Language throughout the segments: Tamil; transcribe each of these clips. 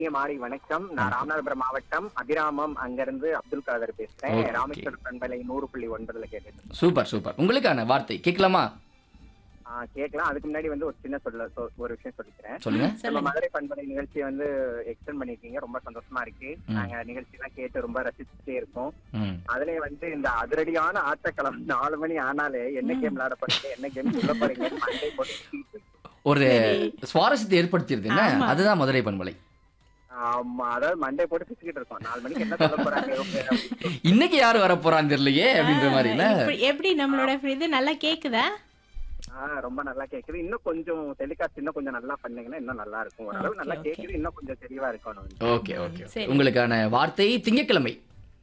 இனிய மாலை வணக்கம் நான் ராமநாதபுரம் மாவட்டம் அபிராமம் அங்கிருந்து அப்துல் காதர் பேசுறேன் Okay. ராமேஸ்வரம் பண்பலை நூறு புள்ளி ஒன்பதுல கேட்டுட்டு சூப்பர் சூப்பர் உங்களுக்கான வார்த்தை கேட்கலாமா ஆஹ் கேட்கலாம் அதுக்கு முன்னாடி வந்து ஒரு சின்ன சொல்ல சொ- ஒரு விஷயம் சொல்லிக்கிறேன் சொல்லுங்க நம்ம சொல்லுங்க மதுரை பண்பலை நிகழ்ச்சியை வந்து எக்ஸ்டெண்ட் பண்ணிருக்கீங்க ரொம்ப சந்தோஷமா இருக்கு ம். நாங்க நிகழ்ச்சி எல்லாம் கேட்டு ரொம்ப ரசிச்சுட்டே இருக்கோம் ம் அதுலயே வந்து இந்த அதிரடியான ஆட்டக்களம் நாலு மணி ஆனாலே என்ன கேம் விளையாடப்படுது என்ன கேம் சொல்ல போறீங்க மண்டை போட்டு சுத்திட்டு இருக்கு. ஒரு சரி. சுவாரஸ்யத்தை ஏற்படுத்தியது என்ன ஆமா. அதுதான் மதுரை பண்பலை ஆமா அதாவது மண்டை போட்டு பிச்சுக்கிட்டு இருக்கோம் நாலு மணிக்கு என்ன சொல்ல போறாங்க இவங்க அப்படின்னு. இன்னைக்கு யாரு வர போறான்னு தெரியலையே அப்படின்ற மாதிரி இல்ல இப்படி- எப்படி நம்மளோட இது நல்லா கேக்குதா ஆஹ் ரொம்ப நல்லா கேக்குது இன்னும் கொஞ்சம் டெலிகாஸ்ட் இன்னும் கொஞ்சம் நல்லா பண்ணீங்கன்னா இன்னும் நல்லா இருக்கும் ஓரளவு நல்லா Okay, okay. கேக்குது இன்னும் கொஞ்சம் தெளிவா இருக்கணும் ஓகே ஓகே சரி. உங்களுக்கான வார்த்தை திங்கட்கிழமை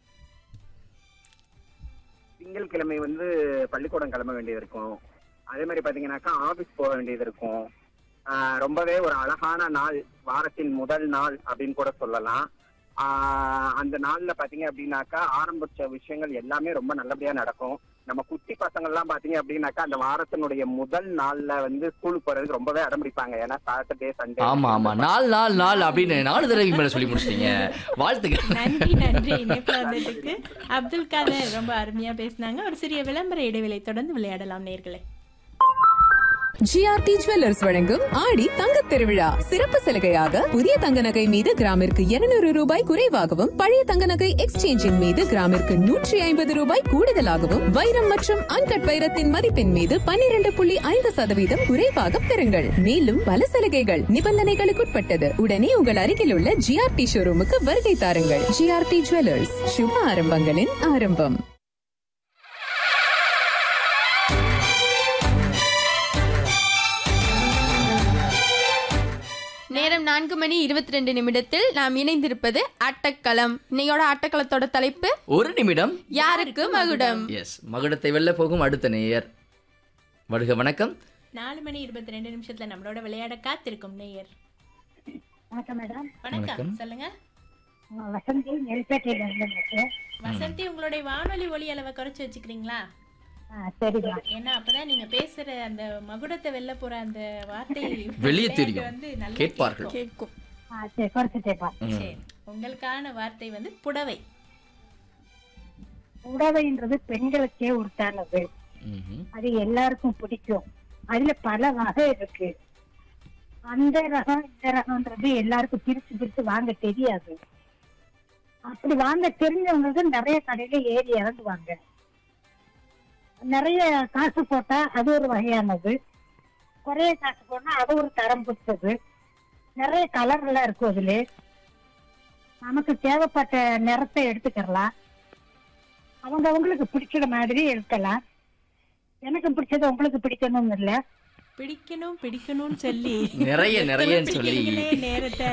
திங்கட்கிழமை வந்து பள்ளிக்கூடம் கிளம்ப வேண்டியது இருக்கும் அதே மாதிரி பாத்தீங்கன்னாக்கா ஆபீஸ் போக வேண்டியது இருக்கும் ஆஹ் ரொம்பவே ஒரு அழகான நாள் வாரத்தின் முதல் நாள் அப்படின்னு கூட சொல்லலாம் ஆஹ் அந்த நாள்ல பாத்தீங்க அப்படின்னாக்கா ஆரம்பிச்ச விஷயங்கள் எல்லாமே ரொம்ப நல்லபடியா நடக்கும் நம்ம குட்டி பசங்க எல்லாம் பாத்தீங்க அப்படின்னாக்கா அந்த வாரத்தினுடைய முதல் நாள்ல வந்து ஸ்கூலுக்கு போறதுக்கு ரொம்பவே அடம்பிடிப்பாங்க ஏன்னா சாட்டர்டே சண்டே ஆமா ஆமா நாலு நாள் நாள் அப்படின்னு நாலு தடவை மேல சொல்லி முடிச்சிட்டீங்க வாழ்த்துக்கள் நன்றி நன்றி இணைப்புல வந்ததுக்கு அப்துல் காதர் ரொம்ப அருமையா பேசினாங்க ஒரு சிறிய விளம்பர இடைவேளை தொடர்ந்து விளையாடலாம் நேர்களே ஜிஆர்டி ஜுவல்லர்ஸ் வழங்கும் ஆடி தங்கத் திருவிழா சிறப்பு சலுகையாக புதிய தங்க நகை மீது கிராமிற்கு 200 ரூபாய் குறைவாகவும் பழைய தங்க நகை எக்ஸ்சேஞ்சின் மீது கிராமிற்கு நூற்றி ஐம்பது ரூபாய் கூடுதலாகவும் வைரம் மற்றும் அன்கட் வைரத்தின் மதிப்பின் மீது 12.5% புள்ளி ஐந்து சதவீதம் குறைவாக பெறுங்கள் மேலும் பல சலுகைகள் நிபந்தனைகளுக்குட்பட்டது உடனே உங்கள் அருகில் உள்ள ஜிஆர்டி ஷோரூமுக்கு வருகை தாருங்கள் ஜிஆர்டி ஜுவல்லர்ஸ் சுப ஆரம்பங்களின் ஆரம்பம் நேரம் நான்கு மணி இருபத்தி ரெண்டு நிமிடத்தில் நாம் இணைந்திருப்பது ஆட்டக்களம் இன்னையோட ஆட்டக்களத்தோட தலைப்பு ஒரு நிமிடம் யாருக்கு மகுடம் எஸ் மகுடத்தை வெல்ல போகும் அடுத்த நேயர் வருக வணக்கம் நாலு மணி இருபத்தி ரெண்டு நிமிஷத்துல நம்மளோட விளையாட காத்திருக்கும் நேயர் வணக்கம் மேடம் வணக்கம் வணக்கம். சொல்லுங்க நான் வசந்தி நெல்பேட்டையில இருந்து பேசுறேன். வசந்தி உங்களுடைய வானொலி ஒலி அளவை குறைச்சு வச்சுக்கிறீங்களா ஆ, சரிம்மா ஏன்னா அப்பதான் நீங்க பேசுற அந்த மகுடத்தை வெல்ல போற அந்த வார்த்தை வெளியே விளையாட்டு தெரியும். வந்து நல்லா கேட்பார்கள். கேட்கும். கேட்கும் ஆ, சரி குறைச்சிட்டேப்பா ம். சரி உங்களுக்கான வார்த்தை வந்து புடவை உடவைன்றது பெண்களுக்கே உருத்தானது ம்ஹும். அது எல்லாருக்கும் பிடிக்கும் அதுல பல வகை இருக்கு அந்த ரகம் இந்த ரகம்ன்றது எல்லாருக்கும் பிரிச்சு பிரிச்சு வாங்க தெரியாது அப்படி வாங்க தெரிஞ்சவங்களுக்கு நிறைய கடையில ஏறி இறங்குவாங்க நிறைய காசு போட்டா அது ஒரு வகையானது குறைய காசு போனா அது ஒரு தரம் பிடிச்சது நிறைய கலர் எல்லாம் இருக்கும் அதுல நமக்கு தேவைப்பட்ட நிறத்தை எடுத்துக்கலாம் அவங்க அவங்களுக்கு பிடிக்கிற மாதிரி எடுக்கலாம் எனக்கு பிடிச்சது உங்களுக்கு பிடிக்கணும்னு இல்ல பிடிக்கணும் பிடிக்கணும்னு சொல்லி நிறைய நிறையன்னு சொல்லி பிடிக்கிறீங்களே நேரத்தை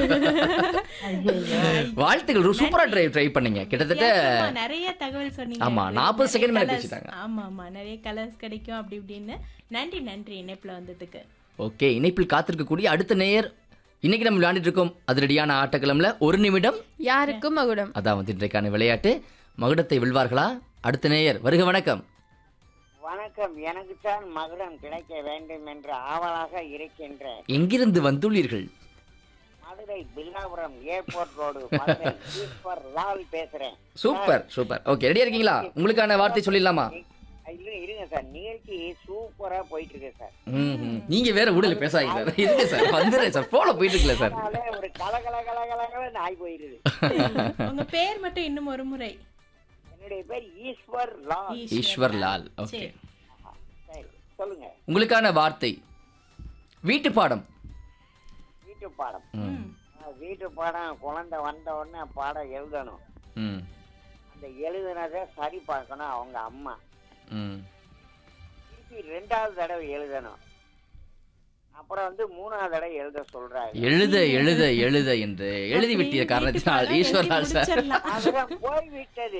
வாழ்த்துக்கள் சூப்பரா ட்ரை ட்ரை பண்ணீங்க கிட்டத்தட்ட ஆமா, நிறைய தகவல் சொன்னீங்க ஆமா, உங்களுக்கு 40 second மேல நிறைய பேசிட்டாங்க. colours- ஆமா ஆமா நிறைய கலர்ஸ் கிடைக்கும் அப்படி இப்படின்னு நன்றி நன்றி இணைப்புல வந்ததுக்கு ஓகே இணைப்பில் காத்திருக்கக்கூடிய அடுத்த நேயர் இன்னைக்கு நம்ம விளையாண்டுட்டு இருக்கோம் அதிரடியான ஆட்டக்கிழமில் ஒரு நிமிடம் யாருக்கு மகுடம் அதான் வந்து இன்றைக்கான விளையாட்டு மகுடத்தை வெல்வார்களா அடுத்த நேயர் வருக வணக்கம் வணக்கம் எனக்கு தான் மகுடம் கிடைக்க வேண்டும் என்று ஆவலாக இருக்கின்றேன் எங்கிருந்து வந்துள்ளீர்கள் மதுரை பில்லாபுரம் ஏர்போர்ட் ரோடு மதுரை ஈஸ்வர் லால் பேசுறேன் சூப்பர் சூப்பர் ஓகே ரெடியா இருக்கீங்களா உங்களுக்கான வார்த்தை சொல்லிடலாமா இல்ல இருங்க சார் நிகழ்ச்சி சூப்பரா போயிட்டு இருக்கு சார் ம், ம். நீங்க வேற ஊடல பேசாதீங்க சார் இருங்க சார் வந்துடுறேன் சார் போல போயிட்டு இருக்குல்ல சார் அதனால ஒரு கலகல கலகலகல நாய் போயிருது உங்க பேர் மட்டும் இன்னும் ஒரு முறை என்னுடைய பேர் ஈஸ்வர் லால் ஈஸ்வர் லால் ஓகே சரி. சரி சொல்லுங்க உங்களுக்கான வார்த்தை வீட்டு பாடம் வீட்டு பாடம் ம், ஆ, வீட்டு பாடம் குழந்தை வந்த உடனே பாடம் எழுதணும் ம், அந்த எழுதுனதை சரி பார்க்கணும் அவங்க அம்மா ம். திருப்பி ரெண்டாவது தடவை எழுதணும் அப்புறம் வந்து மூணாவது தடவை எழுத சொல்றாங்க எழுத எழுத எழுத என்று எழுதி விட்டிய அப்படியே காரணத்தினால் வீட்டு ஈஸ்வர் பாடம் லால் சார் எழுதி முடிச்சிடலாம். அதுதான் போய்விட்டது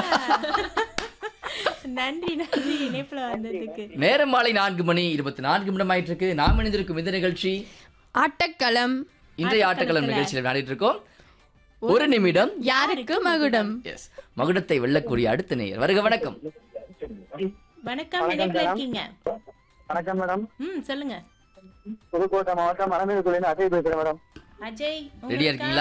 நன்றி நன்றி இணைப்புல வந்ததுக்கு நேரம் மாலை நான்கு மணி இருபத்தி நான்கு நிமிடம் ஆயிட்டு இருக்கு நாம் இணைந்திருக்கும் இந்த நிகழ்ச்சி ஆட்டக்களம் இன்றைய ஆட்டக்களம் நிகழ்ச்சியில் விளையாடிட்டு இருக்கோம் ஒரு நிமிடம் யாருக்கு மகுடம் எஸ் மகுடத்தை வெல்லக்கூடிய அடுத்த நேயர் வருக வணக்கம் வணக்கம் இணைப்புல இருக்கீங்க வணக்கம் மேடம் ம் சொல்லுங்க புதுக்கோட்டை மாவட்டம் மணமேல்குள்ள அசை பேசுறேன் மேடம் அஜய் ரெடியா உங்களுக்கா? இருக்கீங்களா